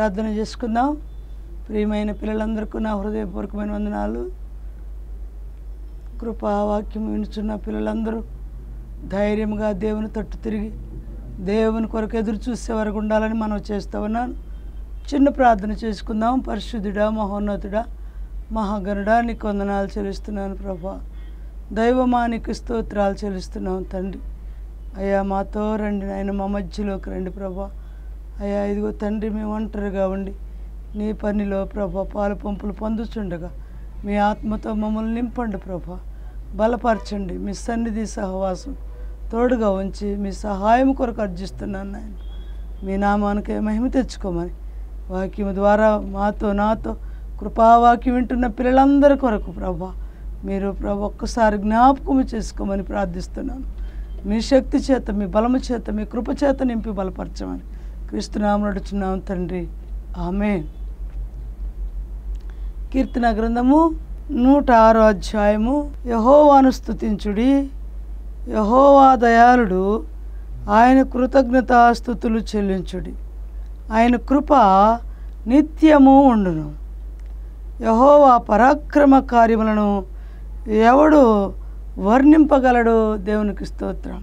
ప్రార్థన చేసుకుందాం ప్రియమైన పిల్లలందరికీ నా హృదయపూర్వకమైన వందనాలు కృపావాక్యం వినుచున్న పిల్లలందరూ ధైర్యంగా దేవుని తట్టు తిరిగి దేవుని కొరకు ఎదురు చూసే వరకు ఉండాలని మనం చేస్తూ ఉన్నాను చిన్న ప్రార్థన చేసుకుందాం పరిశుద్ధుడా మహోన్నతుడా మహాగణుడా నీకు వందనాలు చెల్లిస్తున్నాను ప్రభా దైవమానికి స్తోత్రాలు చెల్లిస్తున్నాం తండ్రి అయ్యా మాతో రండి నాయన మా మధ్యలోకి రండి ప్రభా అయ్యా ఇదిగో తండ్రి మేము ఒంటరిగా ఉండి నీ పనిలో ప్రభా పాలు పంపులు పొందుచుండగా మీ ఆత్మతో మమ్మల్ని నింపండి ప్రభా బలపరచండి మీ సన్నిధి సహవాసం తోడుగా ఉంచి మీ సహాయం కొరకు అర్జిస్తున్నాను నాయన మీ నామానికే మహిమ తెచ్చుకోమని వాక్యం ద్వారా మాతో నాతో కృపావాక్యం వింటున్న పిల్లలందరి కొరకు ప్రభా మీరు ప్రభు ఒక్కసారి జ్ఞాపకం చేసుకోమని ప్రార్థిస్తున్నాను మీ శక్తి చేత మీ బలము చేత మీ కృప చేత నింపి బలపరచమని క్రీస్తునామం నడుచున్నాం తండ్రి ఆమె కీర్తన గ్రంథము నూట ఆరో అధ్యాయము యహోవాను స్తుతించుడి యహోవా దయాళుడు ఆయన కృతజ్ఞతాస్థుతులు చెల్లించుడి ఆయన కృప నిత్యము ఉండును యహోవా పరాక్రమ కార్యములను ఎవడు వర్ణింపగలడు దేవునికి స్తోత్రం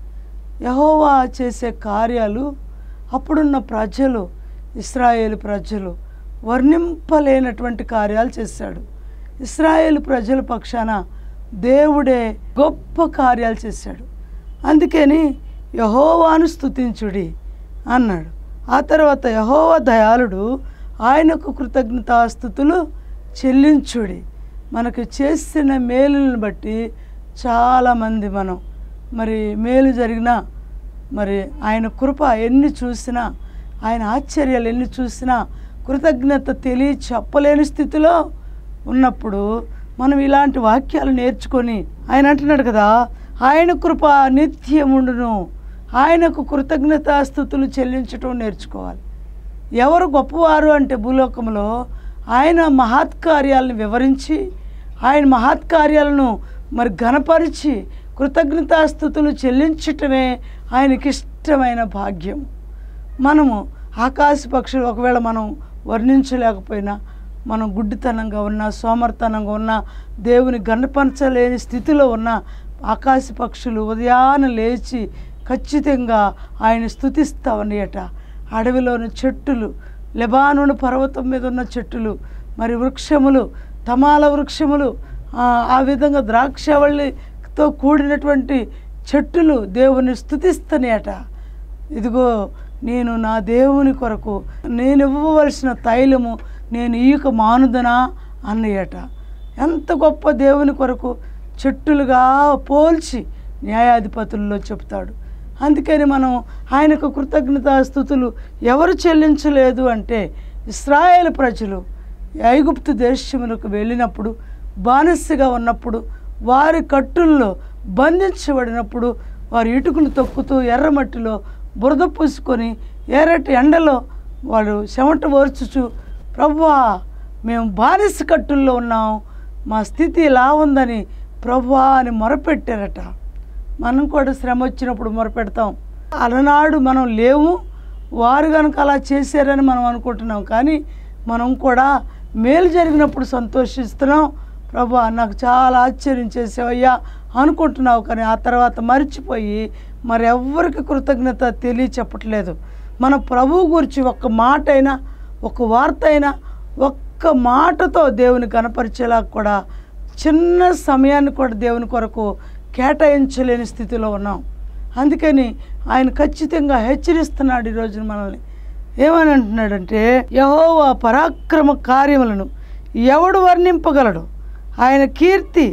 యహోవా చేసే కార్యాలు అప్పుడున్న ప్రజలు ఇస్రాయేల్ ప్రజలు వర్ణింపలేనటువంటి కార్యాలు చేశాడు ఇస్రాయేల్ ప్రజల పక్షాన దేవుడే గొప్ప కార్యాలు చేశాడు అందుకని యహోవాను స్తుతించుడి అన్నాడు ఆ తర్వాత యహోవా దయాళుడు ఆయనకు కృతజ్ఞతాస్థుతులు చెల్లించుడి మనకు చేసిన మేలులను బట్టి చాలామంది మనం మరి మేలు జరిగినా మరి ఆయన కృప ఎన్ని చూసినా ఆయన ఆశ్చర్యాలు ఎన్ని చూసినా కృతజ్ఞత తెలియ చెప్పలేని స్థితిలో ఉన్నప్పుడు మనం ఇలాంటి వాక్యాలు నేర్చుకొని ఆయన అంటున్నాడు కదా ఆయన కృప నిత్యముండును ఆయనకు కృతజ్ఞతాస్థుతులు చెల్లించటం నేర్చుకోవాలి ఎవరు గొప్పవారు అంటే భూలోకంలో ఆయన మహత్కార్యాలను వివరించి ఆయన మహత్కార్యాలను మరి ఘనపరిచి కృతజ్ఞతాస్థుతులు చెల్లించటమే ఆయనకి ఇష్టమైన భాగ్యం మనము ఆకాశ పక్షులు ఒకవేళ మనం వర్ణించలేకపోయినా మనం గుడ్డితనంగా ఉన్నా సోమర్తనంగా ఉన్నా దేవుని గణపరచలేని స్థితిలో ఉన్న ఆకాశ పక్షులు ఉదయాన లేచి ఖచ్చితంగా ఆయన స్థుతిస్తా ఉన్నాయట అడవిలోని చెట్టులు లెబానుని పర్వతం మీద ఉన్న చెట్టులు మరి వృక్షములు తమాల వృక్షములు ఆ, ఆ విధంగా ద్రాక్షవల్లితో కూడినటువంటి చెట్టులు దేవుని స్థుతిస్తున్నాయట ఇదిగో నేను నా దేవుని కొరకు నేను ఇవ్వవలసిన తైలము నేను ఈక మానుదనా అన్నయ్యట ఎంత గొప్ప దేవుని కొరకు చెట్టులుగా పోల్చి న్యాయాధిపతుల్లో చెప్తాడు అందుకని మనం ఆయనకు కృతజ్ఞతాస్థుతులు ఎవరు చెల్లించలేదు అంటే ఇస్రాయేల్ ప్రజలు ఐగుప్తు దేశములకు వెళ్ళినప్పుడు బానిసగా ఉన్నప్పుడు వారి కట్టుల్లో బంధించబడినప్పుడు వారి ఇటుకలు తొక్కుతూ ఎర్రమట్టిలో బురద పూసుకొని ఎర్రటి ఎండలో వాళ్ళు చెమట ఓర్చుచు ప్రభువా మేము బానిస కట్టుల్లో ఉన్నాం మా స్థితి ఇలా ఉందని ప్రభువా అని మొరపెట్టారట మనం కూడా శ్రమ వచ్చినప్పుడు మొరపెడతాం అలనాడు మనం లేవు వారు కనుక అలా చేశారని మనం అనుకుంటున్నాం కానీ మనం కూడా మేలు జరిగినప్పుడు సంతోషిస్తున్నాం ప్రభు నాకు చాలా ఆశ్చర్యం చేసావయ్యా అనుకుంటున్నావు కానీ ఆ తర్వాత మర్చిపోయి మరి ఎవ్వరికి కృతజ్ఞత తెలియ చెప్పట్లేదు మన ప్రభువు గురించి ఒక్క మాట అయినా ఒక వార్త అయినా ఒక్క మాటతో దేవుని కనపరిచేలా కూడా చిన్న సమయాన్ని కూడా దేవుని కొరకు కేటాయించలేని స్థితిలో ఉన్నాం అందుకని ఆయన ఖచ్చితంగా హెచ్చరిస్తున్నాడు ఈ రోజున మనల్ని ఏమని అంటున్నాడంటే యహోవా పరాక్రమ కార్యములను ఎవడు వర్ణింపగలడు ఆయన కీర్తి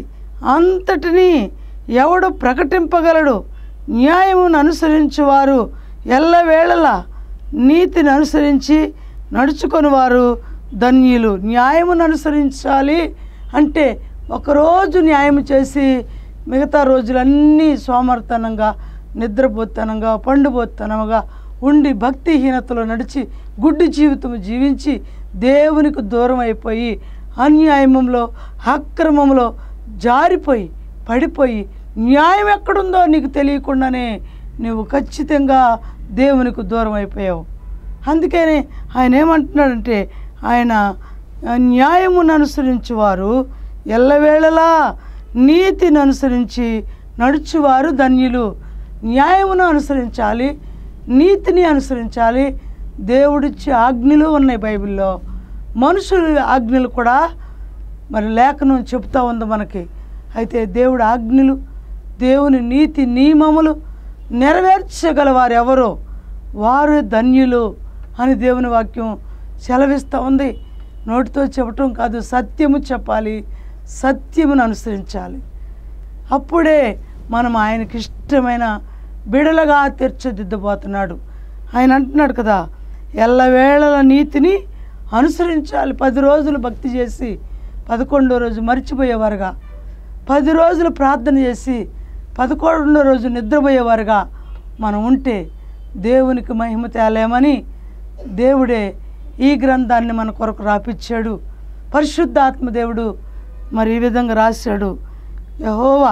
అంతటినీ ఎవడు ప్రకటింపగలడు న్యాయమును అనుసరించువారు ఎల్లవేళలా నీతిని అనుసరించి నడుచుకొని వారు ధన్యులు న్యాయమును అనుసరించాలి అంటే ఒకరోజు న్యాయం చేసి మిగతా రోజులన్నీ సోమర్తనంగా నిద్రపోతనంగా పండుపోతనంగా ఉండి భక్తిహీనతలో నడిచి గుడ్డి జీవితం జీవించి దేవునికి దూరం అయిపోయి అన్యాయమంలో అక్రమంలో జారిపోయి పడిపోయి న్యాయం ఎక్కడుందో నీకు తెలియకుండానే నువ్వు ఖచ్చితంగా దేవునికి దూరం అయిపోయావు అందుకని ఆయన ఏమంటున్నాడంటే ఆయన ఆ, న్యాయమును అనుసరించి వారు ఎల్లవేళలా నీతిని అనుసరించి నడుచువారు ధన్యులు న్యాయమును అనుసరించాలి నీతిని అనుసరించాలి దేవుడిచ్చే ఆజ్ఞలు ఉన్నాయి బైబిల్లో మనుషుల ఆజ్ఞలు కూడా మరి లేఖనం చెప్తా ఉంది మనకి అయితే దేవుడి ఆజ్ఞలు దేవుని నీతి నియమములు నెరవేర్చగల వారు ఎవరో వారు ధన్యులు అని దేవుని వాక్యం సెలవిస్తూ ఉంది నోటితో చెప్పటం కాదు సత్యము చెప్పాలి సత్యమును అనుసరించాలి అప్పుడే మనం ఆయనకి ఇష్టమైన బిడలగా తీర్చిదిద్దబోతున్నాడు ఆయన అంటున్నాడు కదా ఎల్లవేళల నీతిని అనుసరించాలి పది రోజులు భక్తి చేసి పదకొండో రోజు మర్చిపోయేవారుగా పది రోజులు ప్రార్థన చేసి పదకొండో రోజు నిద్రపోయేవారుగా మనం ఉంటే దేవునికి మహిమ తేలేమని దేవుడే ఈ గ్రంథాన్ని మన కొరకు రాపిచ్చాడు పరిశుద్ధాత్మ దేవుడు మరి ఈ విధంగా రాశాడు యహోవా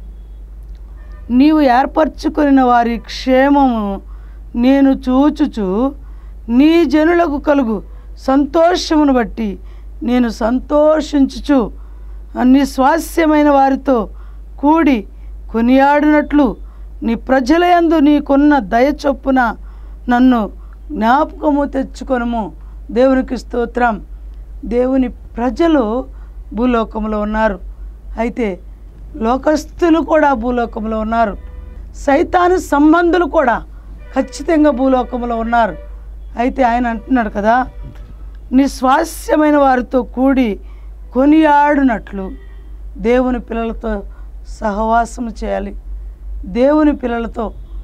నీవు ఏర్పరచుకొనిన వారి క్షేమము నేను చూచుచు నీ జనులకు కలుగు సంతోషమును బట్టి నేను సంతోషించుచు నీ స్వాస్యమైన వారితో కూడి కొనియాడినట్లు నీ ప్రజలయందు నీకున్న దయ చొప్పున నన్ను జ్ఞాపకము తెచ్చుకొనుము దేవునికి స్తోత్రం దేవుని ప్రజలు భూలోకంలో ఉన్నారు అయితే లోకస్తులు కూడా భూలోకంలో ఉన్నారు సైతాను సంబంధులు కూడా ఖచ్చితంగా భూలోకంలో ఉన్నారు అయితే ఆయన అంటున్నాడు కదా నీ స్వాస్యమైన వారితో కూడి కొనియాడునట్లు దేవుని పిల్లలతో సహవాసం చేయాలి దేవుని పిల్లలతో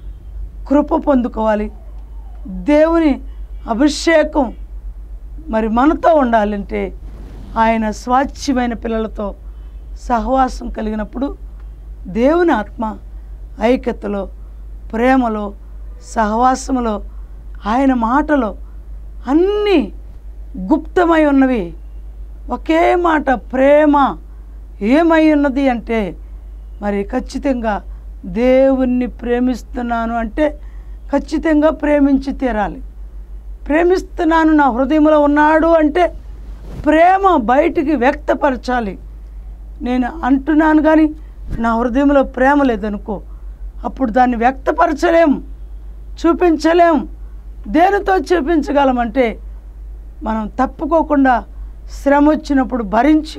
కృప పొందుకోవాలి దేవుని అభిషేకం మరి మనతో ఉండాలంటే ఆయన స్వాచ్ఛమైన పిల్లలతో సహవాసం కలిగినప్పుడు దేవుని ఆత్మ ఐక్యతలో ప్రేమలో సహవాసములో ఆయన మాటలో అన్నీ గుప్తమై ఉన్నవి ఒకే మాట ప్రేమ ఏమై ఉన్నది అంటే మరి ఖచ్చితంగా దేవుణ్ణి ప్రేమిస్తున్నాను అంటే ఖచ్చితంగా ప్రేమించి తీరాలి ప్రేమిస్తున్నాను నా హృదయంలో ఉన్నాడు అంటే ప్రేమ బయటికి వ్యక్తపరచాలి నేను అంటున్నాను కానీ నా హృదయంలో ప్రేమ లేదనుకో అప్పుడు దాన్ని వ్యక్తపరచలేం చూపించలేం దేనితో చూపించగలమంటే మనం తప్పుకోకుండా శ్రమ వచ్చినప్పుడు భరించి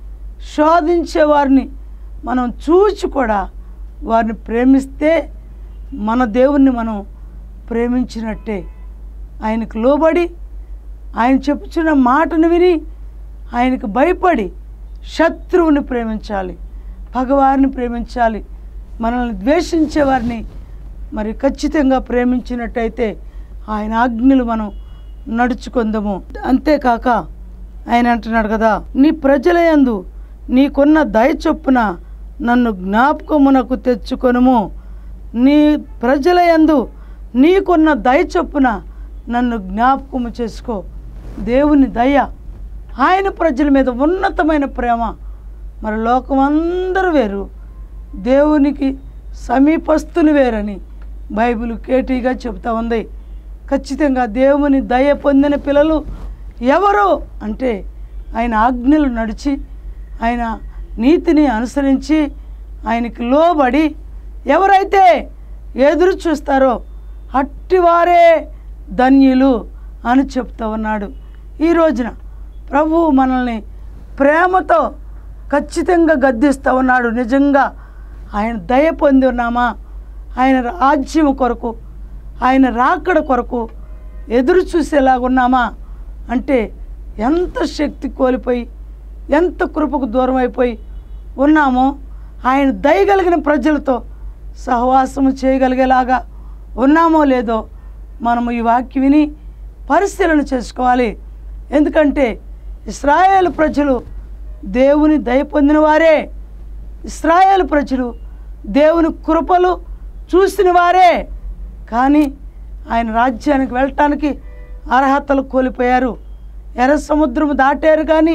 శోధించే వారిని మనం చూచి కూడా వారిని ప్రేమిస్తే మన దేవుణ్ణి మనం ప్రేమించినట్టే ఆయనకు లోబడి ఆయన చెప్పుచున్న మాటను విని ఆయనకు భయపడి శత్రువుని ప్రేమించాలి పగవారిని ప్రేమించాలి మనల్ని ద్వేషించే వారిని మరి ఖచ్చితంగా ప్రేమించినట్టయితే ఆయన ఆజ్ఞలు మనం నడుచుకుందాము అంతేకాక ఆయన అంటున్నాడు కదా నీ ప్రజలయందు నీకున్న దయ చొప్పున నన్ను జ్ఞాపకమునకు తెచ్చుకొనుము నీ ప్రజలయందు నీకున్న దయ చొప్పున నన్ను జ్ఞాపకము చేసుకో దేవుని దయ ఆయన ప్రజల మీద ఉన్నతమైన ప్రేమ మరి లోకం అందరూ వేరు దేవునికి సమీపస్తులు వేరని బైబిల్ కేటీగా చెబుతా ఉంది ఖచ్చితంగా దేవుని దయ పొందిన పిల్లలు ఎవరు అంటే ఆయన ఆజ్ఞలు నడిచి ఆయన నీతిని అనుసరించి ఆయనకి లోబడి ఎవరైతే ఎదురు చూస్తారో అట్టివారే ధన్యులు అని చెప్తా ఉన్నాడు ఈ రోజున ప్రభువు మనల్ని ప్రేమతో ఖచ్చితంగా గద్దిస్తూ ఉన్నాడు నిజంగా ఆయన దయ పొంది ఉన్నామా ఆయన రాజ్యం కొరకు ఆయన రాకడ కొరకు ఎదురు చూసేలాగా ఉన్నామా అంటే ఎంత శక్తి కోల్పోయి ఎంత కృపకు దూరం అయిపోయి ఉన్నామో ఆయన దయగలిగిన ప్రజలతో సహవాసము చేయగలిగేలాగా ఉన్నామో లేదో మనము ఈ వాక్యం విని పరిశీలన చేసుకోవాలి ఎందుకంటే ఇస్రాయేల్ ప్రజలు దేవుని దయ పొందిన వారే ఇస్రాయేల్ ప్రజలు దేవుని కృపలు చూసిన వారే కానీ ఆయన రాజ్యానికి వెళ్ళటానికి అర్హతలు కోల్పోయారు ఎర్ర సముద్రం దాటారు కానీ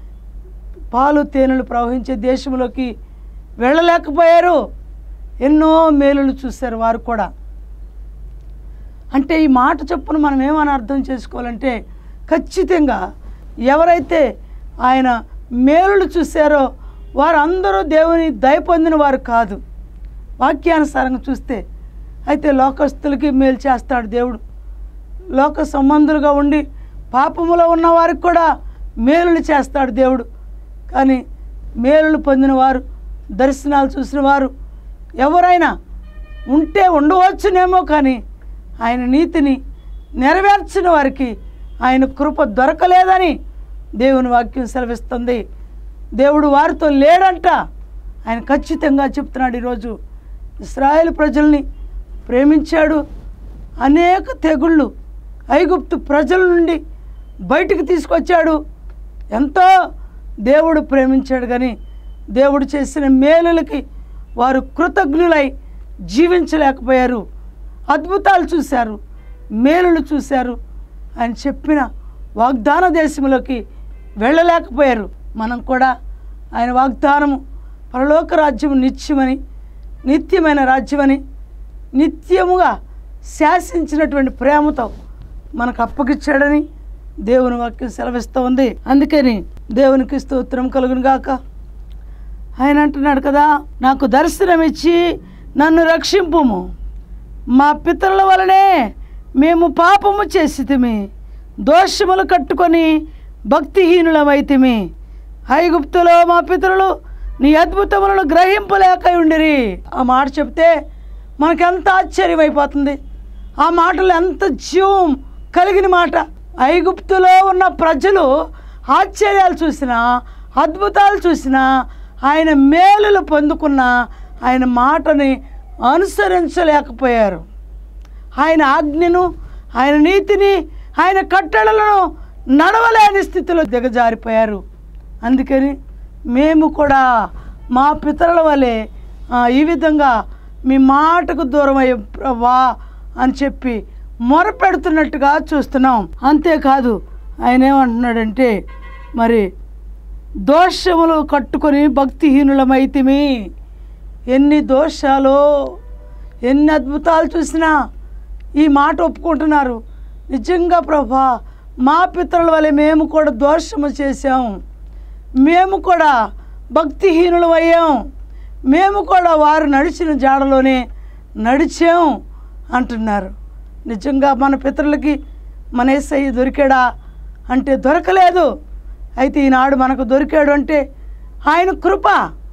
పాలు తేనెలు ప్రవహించే దేశంలోకి వెళ్ళలేకపోయారు ఎన్నో మేలులు చూశారు వారు కూడా అంటే ఈ మాట చొప్పున మనం ఏమని అర్థం చేసుకోవాలంటే ఖచ్చితంగా ఎవరైతే ఆయన మేలులు చూశారో వారందరూ దేవుని దయ పొందిన వారు కాదు వాక్యానుసారంగా చూస్తే అయితే లోకస్తులకి మేలు చేస్తాడు దేవుడు లోక సంబంధులుగా ఉండి పాపములో ఉన్న వారికి కూడా మేలులు చేస్తాడు దేవుడు కానీ మేలులు పొందిన వారు దర్శనాలు చూసిన వారు ఎవరైనా ఉంటే ఉండవచ్చునేమో కానీ ఆయన నీతిని నెరవేర్చిన వారికి ఆయన కృప దొరకలేదని దేవుని వాక్యం సెలవిస్తుంది దేవుడు వారితో లేడంట ఆయన ఖచ్చితంగా చెప్తున్నాడు ఈరోజు ఇస్రాయేల్ ప్రజల్ని ప్రేమించాడు అనేక తెగుళ్ళు ఐగుప్తు ప్రజల నుండి బయటికి తీసుకొచ్చాడు ఎంతో దేవుడు ప్రేమించాడు కానీ దేవుడు చేసిన మేలులకి వారు కృతజ్ఞులై జీవించలేకపోయారు అద్భుతాలు చూశారు మేలులు చూశారు ఆయన చెప్పిన వాగ్దాన దేశంలోకి వెళ్ళలేకపోయారు మనం కూడా ఆయన వాగ్దానము పరలోక రాజ్యము నిత్యమని నిత్యమైన రాజ్యమని నిత్యముగా శాసించినటువంటి ప్రేమతో మనకు అప్పగిచ్చాడని దేవుని వాక్యం సెలవిస్తూ ఉంది అందుకని దేవునికి స్తోత్రం కలుగును గాక ఆయన అంటున్నాడు కదా నాకు దర్శనం ఇచ్చి నన్ను రక్షింపుము మా పితరుల వలనే మేము పాపము చేసితిమి దోషములు కట్టుకొని భక్తిహీనులమైతిమి ఐగుప్తులో మా పితరులు నీ అద్భుతములను గ్రహింపలేక ఉండిరి ఆ మాట చెప్తే మనకెంత ఆశ్చర్యం అయిపోతుంది ఆ మాటలు ఎంత జీవం కలిగిన మాట ఐగుప్తులో ఉన్న ప్రజలు ఆశ్చర్యాలు చూసినా అద్భుతాలు చూసినా ఆయన మేలులు పొందుకున్న ఆయన మాటని అనుసరించలేకపోయారు ఆయన ఆజ్ఞను ఆయన నీతిని ఆయన కట్టడలను నడవలేని స్థితిలో దిగజారిపోయారు అందుకని మేము కూడా మా పితరుల వలె ఆ, ఈ విధంగా మీ మాటకు దూరం అయ్యే ప్రభా అని చెప్పి మొరపెడుతున్నట్టుగా చూస్తున్నాం అంతేకాదు ఆయన ఏమంటున్నాడంటే మరి దోషములు కట్టుకొని భక్తిహీనులమైతిమి ఎన్ని దోషాలు ఎన్ని అద్భుతాలు చూసినా ఈ మాట ఒప్పుకుంటున్నారు నిజంగా ప్రభా మా పితరుల వలె మేము కూడా దోషము చేశాం మేము కూడా భక్తిహీనులు అయ్యాం మేము కూడా వారు నడిచిన జాడలోనే నడిచాం అంటున్నారు నిజంగా మన పితరులకి మన ఏసయ్య దొరికాడా అంటే దొరకలేదు అయితే ఈనాడు మనకు దొరికాడు అంటే ఆయన కృప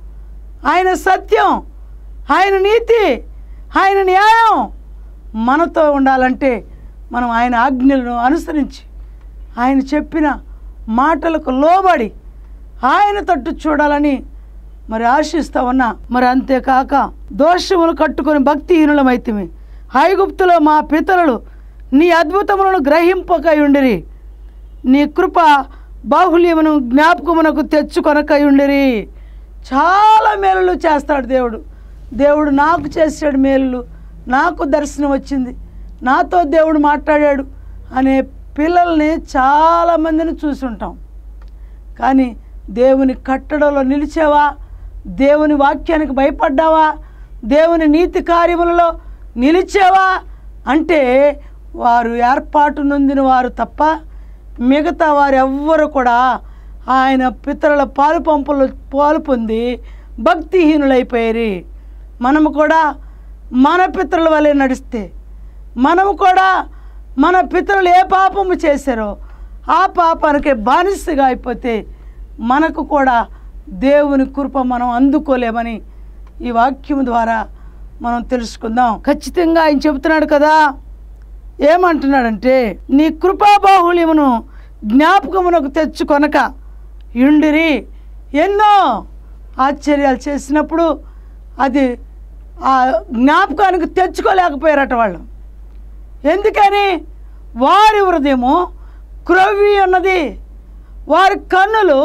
ఆయన సత్యం ఆయన నీతి ఆయన న్యాయం మనతో ఉండాలంటే మనం ఆయన ఆజ్ఞలను అనుసరించి ఆయన చెప్పిన మాటలకు లోబడి ఆయన తట్టు చూడాలని మరి ఆశిస్తా ఉన్నా మరి అంతేకాక దోషములు కట్టుకొని భక్తిహీనులమైతిమి ఐగుప్తులో మా పితరులు నీ అద్భుతములను గ్రహింపకై ఉండిరి నీ కృప బాహుల్యమును జ్ఞాపకమునకు తెచ్చుకొనకై ఉండిరి చాలా మేలులు చేస్తాడు దేవుడు దేవుడు నాకు చేశాడు మేలులు నాకు దర్శనం వచ్చింది నాతో దేవుడు మాట్లాడాడు అనే పిల్లల్ని చాలామందిని చూసుంటాం కానీ దేవుని కట్టడంలో నిలిచావా దేవుని వాక్యానికి భయపడ్డావా దేవుని నీతి కార్యములలో నిలిచావా అంటే వారు ఏర్పాటు నొందిన వారు తప్ప మిగతా వారు ఎవ్వరు కూడా ఆయన పితరుల పాలు పంపులు పాలు పొంది భక్తిహీనులైపోయారు మనము కూడా మన పితరుల వలె నడిస్తే మనము కూడా మన పితరులు ఏ పాపము చేశారో ఆ పాపానికి బానిసగా అయిపోతే మనకు కూడా దేవుని కృప మనం అందుకోలేమని ఈ వాక్యం ద్వారా మనం తెలుసుకుందాం ఖచ్చితంగా ఆయన చెబుతున్నాడు కదా ఏమంటున్నాడంటే నీ కృపా బాహుళ్యమును జ్ఞాపకమునకు తెచ్చుకొనక యుండిరి ఎన్నో ఆశ్చర్యాలు చేసినప్పుడు అది ఆ జ్ఞాపకానికి తెచ్చుకోలేకపోయారట వాళ్ళు ఎందుకని వారి హృదయము క్రొవ్వి ఉన్నది వారి కన్నులు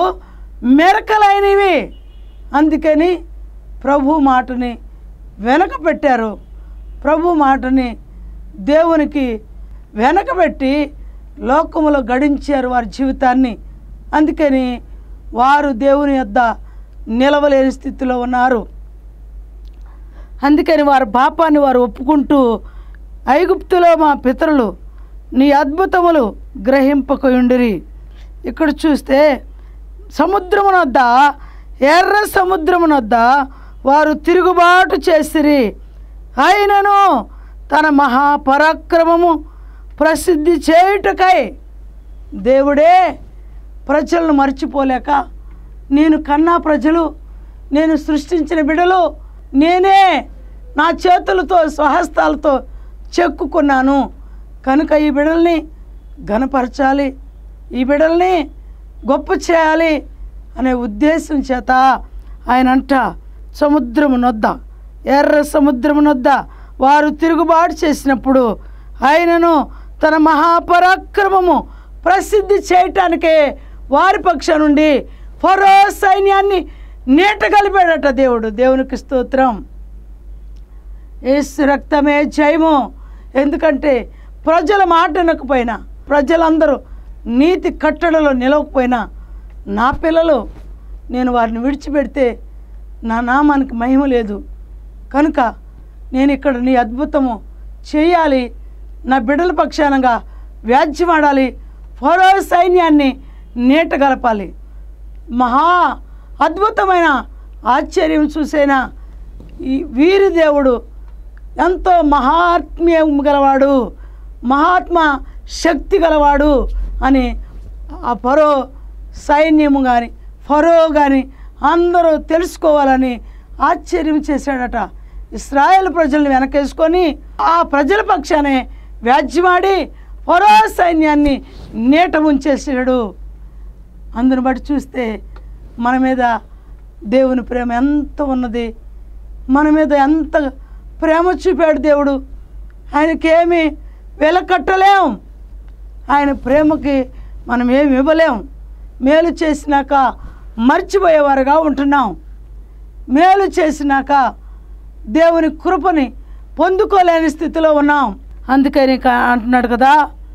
మెరకలైనవి అందుకని ప్రభు మాటని వెనక పెట్టారు ప్రభు మాటని దేవునికి వెనకబెట్టి లోకములో గడించారు వారి జీవితాన్ని అందుకని వారు దేవుని యొద్ద నిలవలేని స్థితిలో ఉన్నారు అందుకని వారి పాపాన్ని వారు ఒప్పుకుంటూ ఐగుప్తులో మా పితరులు నీ అద్భుతములు గ్రహింపకయుండిరి ఇక్కడ చూస్తే సముద్రమునొద్ద ఎర్ర సముద్రమునొద్ద వారు తిరుగుబాటు చేసిరి అయినను తన మహాపరాక్రమము ప్రసిద్ధి చేయుటకై దేవుడే ప్రజలను మర్చిపోలేక నేను కన్నా ప్రజలు నేను సృష్టించిన బిడలు నేనే నా చేతులతో స్వహస్తాలతో చెక్కుకున్నాను కనుక ఈ బిడల్ని ఘనపరచాలి ఈ బిడల్ని గొప్ప చేయాలి అనే ఉద్దేశం చేత ఆయన అంట సముద్రము నొద్ద ఎర్ర సముద్రము నొద్ద వారు తిరుగుబాటు చేసినప్పుడు ఆయనను తన మహాపరాక్రమము ప్రసిద్ధి చేయటానికే వారి పక్ష నుండి ఫరో సైన్యాన్ని నీట కలిపాడట దేవుడు దేవునికి స్తోత్రం యేసు రక్తమే జయము ఎందుకంటే ప్రజల మాట వినకపోయినా ప్రజలందరూ నీతి కట్టడలో నిలవకపోయినా నా పిల్లలు నేను వారిని విడిచిపెడితే నా నామానికి మహిమ లేదు కనుక నేను ఇక్కడ నీ అద్భుతము చేయాలి నా బిడ్డల పక్షానంగా వ్యాజ్యమాడాలి ఫరో సైన్యాన్ని నీట గలపాలి మహా అద్భుతమైన ఆశ్చర్యం చూసేనా ఈ వీరి దేవుడు ఎంతో మహాత్మ్యం గలవాడు మహాత్మ శక్తి గలవాడు అని ఆ ఫరో సైన్యము కానీ ఫరో కానీ అందరూ తెలుసుకోవాలని ఆశ్చర్యం చేశాడట ఇస్రాయేల్ ప్రజల్ని వెనకేసుకొని ఆ ప్రజల పక్షానే వ్యాజ్యమాడి ఫరో సైన్యాన్ని నీట ఉంచేసాడు అందుని బట్టి చూస్తే మన మీద దేవుని ప్రేమ ఎంత ఉన్నది మన మీద ఎంత ప్రేమ చూపాడు దేవుడు ఆయనకేమి వెలకట్టలేం ఆయన ప్రేమకి మనం ఏమి ఇవ్వలేం మేలు చేసినాక మర్చిపోయేవారుగా ఉంటున్నాం మేలు చేసినాక దేవుని కృపని పొందుకోలేని స్థితిలో ఉన్నాం అందుకని కా- అంటున్నాడు కదా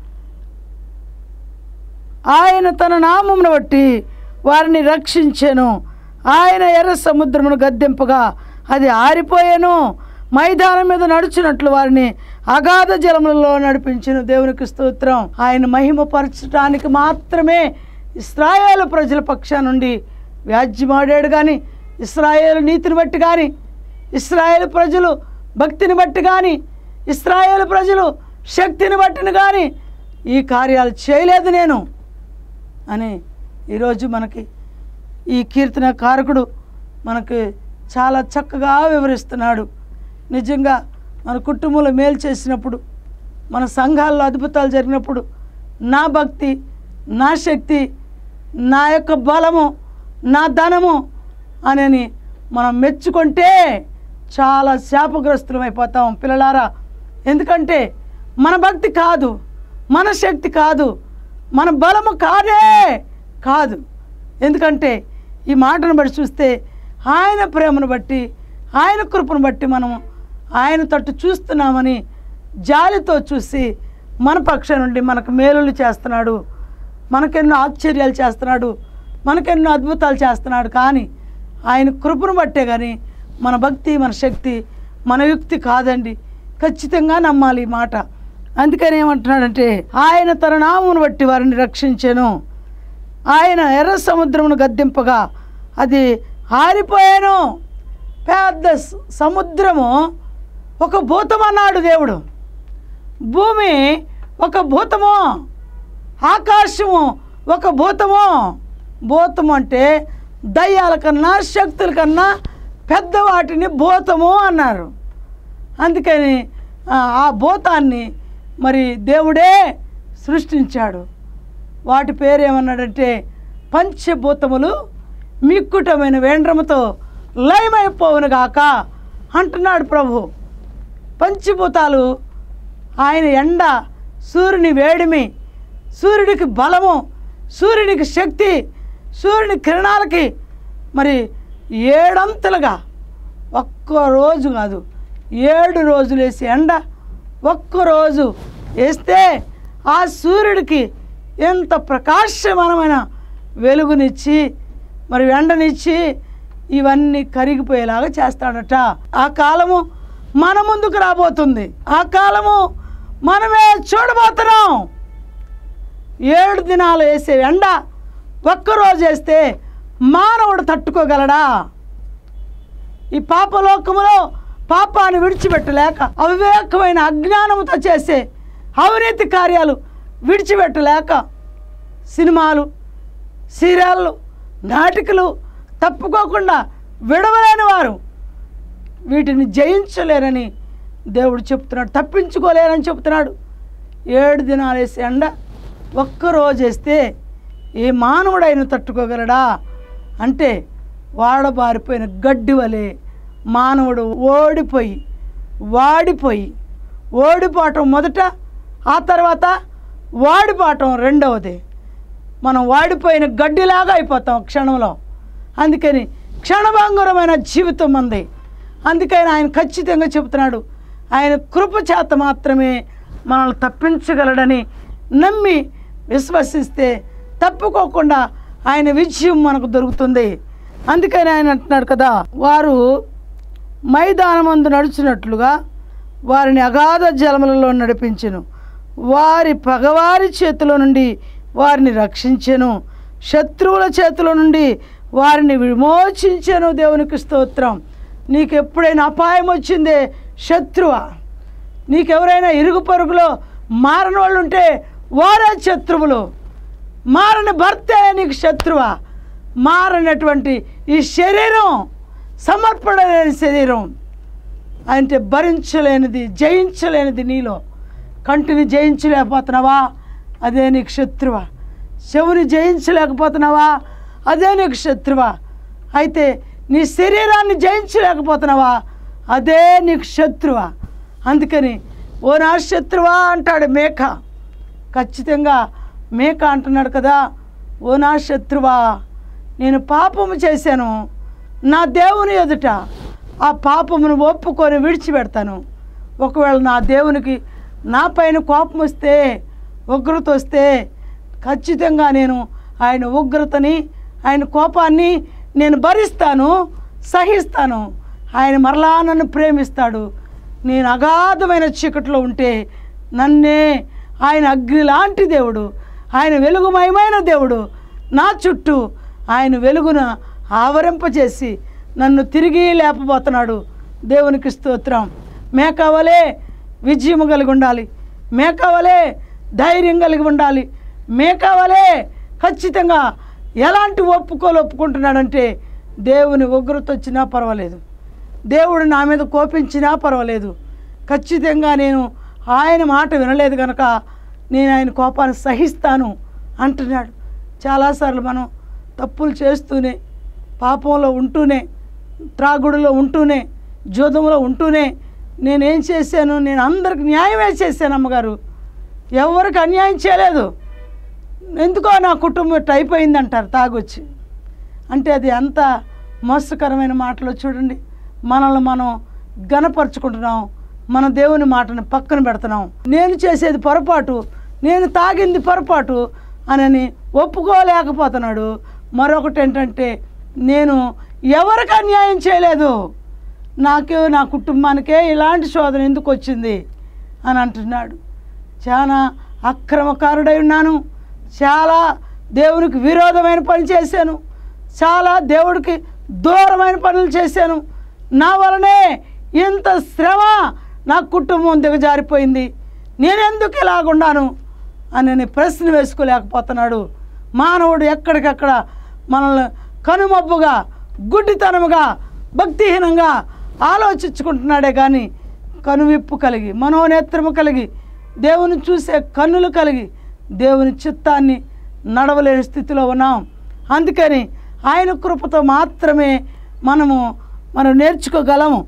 ఆయన తన నామమును బట్టి వారిని రక్షించెను ఆయన ఎర్ర సముద్రమును గద్దెంపగా అది ఆరిపోయాను మైదానం మీద నడుచున్నట్లు వారిని అగాధ జలములలో నడిపించిన దేవునికి స్తోత్రం ఆయన మహిమపరచడానికి మాత్రమే ఇస్రాయేలు ప్రజల పక్షా నుండి వ్యాజ్యమాడాడు కానీ ఇస్రాయేలు నీతిని బట్టి కానీ ఇస్రాయేల్ ప్రజలు భక్తిని బట్టి కానీ ఇస్రాయేల్ ప్రజలు శక్తిని బట్టిని కానీ ఈ కార్యాలు చేయలేదు నేను అని ఈరోజు మనకి ఈ కీర్తన కారకుడు మనకి చాలా చక్కగా వివరిస్తున్నాడు నిజంగా మన కుటుంబంలో మేలు చేసినప్పుడు మన సంఘాల్లో అద్భుతాలు జరిగినప్పుడు నా భక్తి నా శక్తి నా యొక్క బలము నా ధనము అని మనం మెచ్చుకుంటే చాలా శాపగ్రస్తులం అయిపోతాం పిల్లలారా ఎందుకంటే మన భక్తి కాదు మన శక్తి కాదు మన బలము కాదే కాదు ఎందుకంటే ఈ మాటను బట్టి చూస్తే ఆయన ప్రేమను బట్టి ఆయన కృపను బట్టి మనము ఆయన తట్టు చూస్తున్నామని జాలితో చూసి మన పక్ష నుండి మనకు మేలులు చేస్తున్నాడు మనకెన్నో ఆశ్చర్యాలు చేస్తున్నాడు మనకెన్నో అద్భుతాలు చేస్తున్నాడు కానీ ఆయన కృపను బట్టే కానీ మన భక్తి మన శక్తి మన యుక్తి కాదండి ఖచ్చితంగా నమ్మాలి ఈ మాట అందుకని ఏమంటున్నాడంటే ఆయన తన నామమును బట్టి వారిని రక్షించెను ఆయన ఎర్ర సముద్రమును గద్దెంపగా అది ఆరిపోయాను పెద్ద స- సముద్రము ఒక భూతం అన్నాడు దేవుడు భూమి ఒక భూతము ఆకాశము ఒక భూతము భూతము అంటే దయ్యాల కన్నా శక్తుల కన్నా పెద్ద వాటిని భూతము అన్నారు అందుకని ఆ, ఆ భూతాన్ని మరి దేవుడే సృష్టించాడు వాటి పేరు ఏమన్నాడంటే పంచభూతములు మిక్కుటమైన వేండ్రముతో లయమైపోవునుగాక అంటున్నాడు ప్రభు పంచభూతాలు ఆయన ఎండ సూర్యుని వేడిమి సూర్యుడికి బలము సూర్యునికి శక్తి సూర్యుని కిరణాలకి మరి ఏడంతలుగా ఒక్క రోజు కాదు ఏడు రోజులు వేసి ఎండ ఒక్కరోజు వేస్తే ఆ సూర్యుడికి ఎంత ప్రకాశమానమైన వెలుగునిచ్చి మరి ఎండనిచ్చి ఇవన్నీ కరిగిపోయేలాగా చేస్తాడట ఆ కాలము మన ముందుకు రాబోతుంది ఆ కాలము మనమే చూడబోతున్నాం ఏడు దినాలు వేసే ఎండ ఒక్కరోజు వేస్తే మానవుడు తట్టుకోగలడా ఈ పాపలోకములో పాపాన్ని విడిచిపెట్టలేక అవివేకమైన అజ్ఞానంతో చేసే అవినీతి కార్యాలు విడిచిపెట్టలేక సినిమాలు సీరియళ్ళు నాటికలు తప్పుకోకుండా విడవలేని వారు వీటిని జయించలేరని దేవుడు చెప్తున్నాడు తప్పించుకోలేరని చెప్తున్నాడు ఏడు దినాలు వేసే ఎండ ఒక్కరోజు వేస్తే ఏ మానవుడైనా తట్టుకోగలడా అంటే వాడబారిపోయిన గడ్డి వలె మానవుడు ఓడిపోయి వాడిపోయి ఓడిపోవటం మొదట ఆ తర్వాత వాడిపోవటం రెండవది మనం వాడిపోయిన గడ్డిలాగా అయిపోతాం క్షణంలో అందుకని క్షణభంగురమైన జీవితం మంది అందుకని ఆయన ఖచ్చితంగా చెబుతున్నాడు ఆయన కృప చేత మాత్రమే మనల్ని తప్పించగలడని నమ్మి విశ్వసిస్తే తప్పుకోకుండా ఆయన విజయం మనకు దొరుకుతుంది అందుకని ఆయన అంటున్నాడు కదా వారు మైదానమందు నడుచున్నట్లుగా వారిని అగాధ జలములలో నడిపించెను వారి పగవారి చేతిలో నుండి వారిని రక్షించెను శత్రువుల చేతిలో నుండి వారిని విమోచించెను దేవునికి స్తోత్రం నీకు ఎప్పుడైనా అపాయం వచ్చిందే శత్రువా నీకెవరైనా ఇరుగు పరుగులో మారని వాళ్ళు ఉంటే వారే శత్రువులు మారని భర్తే నీకు శత్రువా మారనటువంటి ఈ శరీరం సమర్పణ లేని శరీరం అంటే భరించలేనిది జయించలేనిది నీలో కంటిని జయించలేకపోతున్నావా అదే నీకు శత్రువా చెవుని జయించలేకపోతున్నావా అదే నీకు శత్రువా అయితే నీ శరీరాన్ని జయించలేకపోతున్నావా అదే నీకు శత్రువా అందుకని ఓ నా శత్రువా అంటాడు మేక ఖచ్చితంగా మేక అంటున్నాడు కదా ఓ నా శత్రువా నేను పాపము చేశాను నా దేవుని ఎదుట ఆ పాపమును ఒప్పుకొని విడిచిపెడతాను ఒకవేళ నా దేవునికి నా పైన కోపం వస్తే ఉగ్రత వస్తే ఖచ్చితంగా నేను ఆయన ఉగ్రతని ఆయన కోపాన్ని నేను భరిస్తాను సహిస్తాను ఆయన మరలా నన్ను ప్రేమిస్తాడు నేను అగాధమైన చీకట్లో ఉంటే నన్నే ఆయన అగ్ని లాంటి దేవుడు ఆయన వెలుగుమయమైన దేవుడు నా చుట్టూ ఆయన వెలుగున ఆవరింపజేసి నన్ను తిరిగి లేపబోతున్నాడు దేవునికి స్తోత్రం మేకావలే విజయం కలిగి ఉండాలి మేకావలే ధైర్యం కలిగి ఉండాలి మేకావలే ఖచ్చితంగా ఎలాంటి ఒప్పుకోలు ఒప్పుకుంటున్నాడంటే దేవుని ఉగ్రత వచ్చినా పర్వాలేదు దేవుడు నా మీద కోపించినా పర్వాలేదు ఖచ్చితంగా నేను ఆయన మాట వినలేదు కనుక నేను ఆయన కోపాన్ని సహిస్తాను అంటున్నాడు చాలాసార్లు మనం తప్పులు చేస్తూనే పాపంలో ఉంటూనే త్రాగుడులో ఉంటూనే జూదంలో ఉంటూనే నేనేం చేశాను నేను అందరికి న్యాయమే చేశాను అమ్మగారు ఎవరికి అన్యాయం చేయలేదు ఎందుకో నా కుటుంబం ఇట్ట అయిపోయింది అంటారు తాగొచ్చి అంటే అది ఎంత మోసకరమైన మాటలో చూడండి మనల్ని మనం గనపరుచుకుంటున్నాం మన దేవుని మాటని పక్కన పెడుతున్నాం నేను చేసేది పొరపాటు నేను తాగింది పొరపాటు అనని ఒప్పుకోలేకపోతున్నాడు మరొకటి ఏంటంటే నేను ఎవరికి అన్యాయం చేయలేదు నాకే నా కుటుంబానికే ఇలాంటి శోధన ఎందుకు వచ్చింది అని అంటున్నాడు చాలా అక్రమకారుడై ఉన్నాను చాలా దేవునికి విరోధమైన పని చేశాను చాలా దేవుడికి దూరమైన పనులు చేశాను నా వలనే ఇంత శ్రమ నా కుటుంబం దిగజారిపోయింది నేనెందుకు ఇలాగున్నాను అని ప్రశ్న వేసుకోలేకపోతున్నాడు మానవుడు ఎక్కడికక్కడ మనల్ని కనుమబ్బుగా గుడ్డితనముగా భక్తిహీనంగా ఆలోచించుకుంటున్నాడే కానీ కనువిప్పు కలిగి మనోనేత్రము కలిగి దేవుని చూసే కన్నులు కలిగి దేవుని చిత్తాన్ని నడవలేని స్థితిలో ఉన్నాం అందుకని ఆయన కృపతో మాత్రమే మనము మనం నేర్చుకోగలము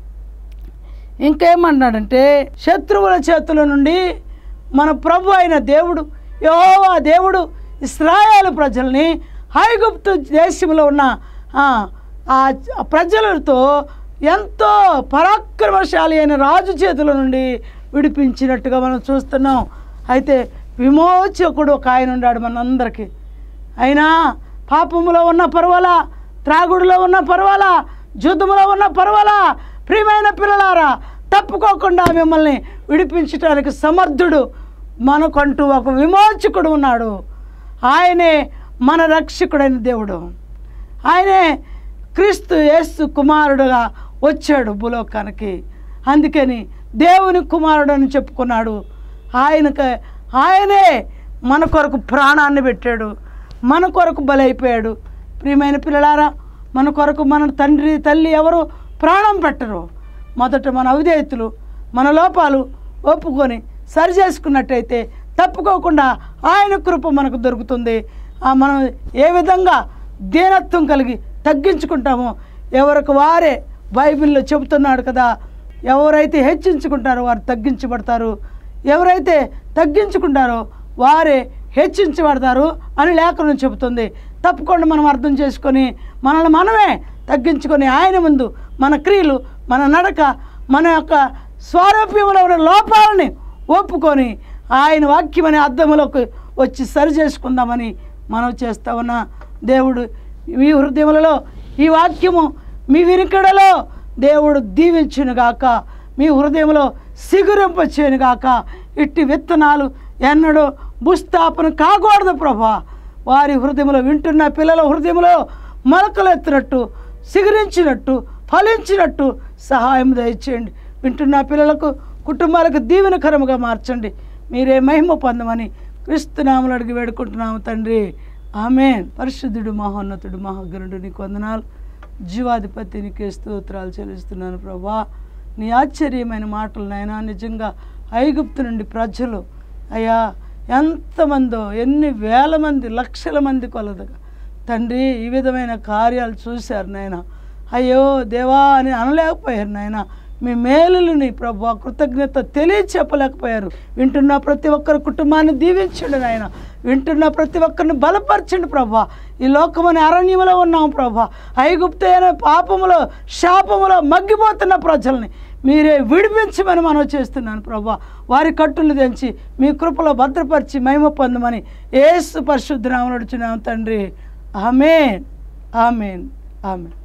ఇంకేమన్నాడంటే శత్రువుల చేతుల నుండి మన ప్రభు అయిన దేవుడు యెహోవా దేవుడు ఇస్రాయేల్ ప్రజల్ని హైగుప్తు దేశంలో ఉన్న ఆ, ఆ ప్రజలతో ఎంతో పరాక్రమశాలి అయిన రాజు చేతుల నుండి విడిపించినట్టుగా మనం చూస్తున్నాం అయితే విమోచకుడు ఒక ఆయన ఉన్నాడు మనందరికీ అయినా పాపములో ఉన్న పర్వాలా త్రాగుడులో ఉన్న పర్వాలా జుద్ధములో ఉన్న పర్వాలా ప్రియమైన పిల్లలారా తప్పుకోకుండా మిమ్మల్ని విడిపించడానికి సమర్థుడు మనకంటూ ఒక విమోచకుడు ఉన్నాడు ఆయనే మన రక్షకుడైన దేవుడు ఆయనే క్రీస్తు యేసు కుమారుడుగా వచ్చాడు భూలోకానికి అందుకని దేవుని కుమారుడు అని చెప్పుకున్నాడు ఆయనకి ఆయనే మన కొరకు ప్రాణాన్ని పెట్టాడు మన కొరకు బలైపోయాడు ప్రియమైన పిల్లలారా మన కొరకు మన తండ్రి తల్లి ఎవరు ప్రాణం పెట్టరు మొదట మన అవిధేయతలు మన లోపాలు ఒప్పుకొని సరి చేసుకున్నట్టయితే తప్పుకోకుండా ఆయన కృప మనకు దొరుకుతుంది ఆ మనం ఏ విధంగా దీనత్వం కలిగి తగ్గించుకుంటామో ఎవరికి వారే బైబిల్లో చెబుతున్నాడు కదా ఎవరైతే హెచ్చించుకుంటారో వారు తగ్గించబడతారు ఎవరైతే తగ్గించుకుంటారో వారే హెచ్చించబడతారు అని లేఖనం చెబుతుంది తప్పకుండా మనం అర్థం చేసుకొని మనల్ని మనమే తగ్గించుకొని ఆయన ముందు మన క్రియలు మన నడక మన యొక్క స్వారూప్యంలో ఉన్న లోపాలని ఒప్పుకొని ఆయన వాక్యం అనే అర్థములోకి వచ్చి సరి చేసుకుందామని మనం చేస్తా ఉన్న దేవుడు మీ హృదయములలో ఈ వాక్యము మీ వినికిడలో దేవుడు దీవించునుగాక మీ హృదయంలో సిగురింపచేయునుగాక ఇట్టి విత్తనాలు ఎన్నడూ భూస్థాపన కాకూడదు ప్రభా వారి హృదయంలో వింటున్న పిల్లల హృదయంలో మొలకలు ఎత్తినట్టు సిగురించినట్టు ఫలించినట్టు సహాయం దయచేయండి వింటున్న పిల్లలకు కుటుంబాలకు దీవెనకరముగా మార్చండి మీరే మహిమ పొందమని క్రీస్తునామలు అడిగి వేడుకుంటున్నాము తండ్రి ఆమెన్ పరిశుద్ధుడు మహోన్నతుడు మహాగరుడు నీకు వందనాలు జీవాధిపతి నీకే స్తోత్రాలు చెల్లిస్తున్నాను ప్రభా నీ ఆశ్చర్యమైన మాటలు నాయనా నిజంగా ఐగుప్తు నుండి ప్రజలు అయ్యా ఎంతమందో ఎన్ని వేల మంది లక్షల మంది కొలదగా తండ్రి ఈ విధమైన కార్యాలు చూశారు నాయన అయ్యో దేవా అని అనలేకపోయారు నాయన మీ మేలుని ప్రభు కృతజ్ఞత తెలియచెప్పలేకపోయారు వింటున్న ప్రతి ఒక్కరి కుటుంబాన్ని దీవించండి నాయన వింటున్న ప్రతి ఒక్కరిని బలపరచండి ప్రభా ఈ లోకమని అరణ్యములో ఉన్నాం ప్రభా ఐగుప్తు అనే పాపములో శాపములో మగ్గిపోతున్న ప్రజల్ని మీరే విడిపించమని మనం చేస్తున్నాను ప్రభా వారి కట్టులు తెంచి మీ కృపలో భద్రపరిచి మహిమ పొందమని ఏసు పరిశుద్ధ నామం తండ్రి ఆమెన్ ఆమెన్ ఆమెన్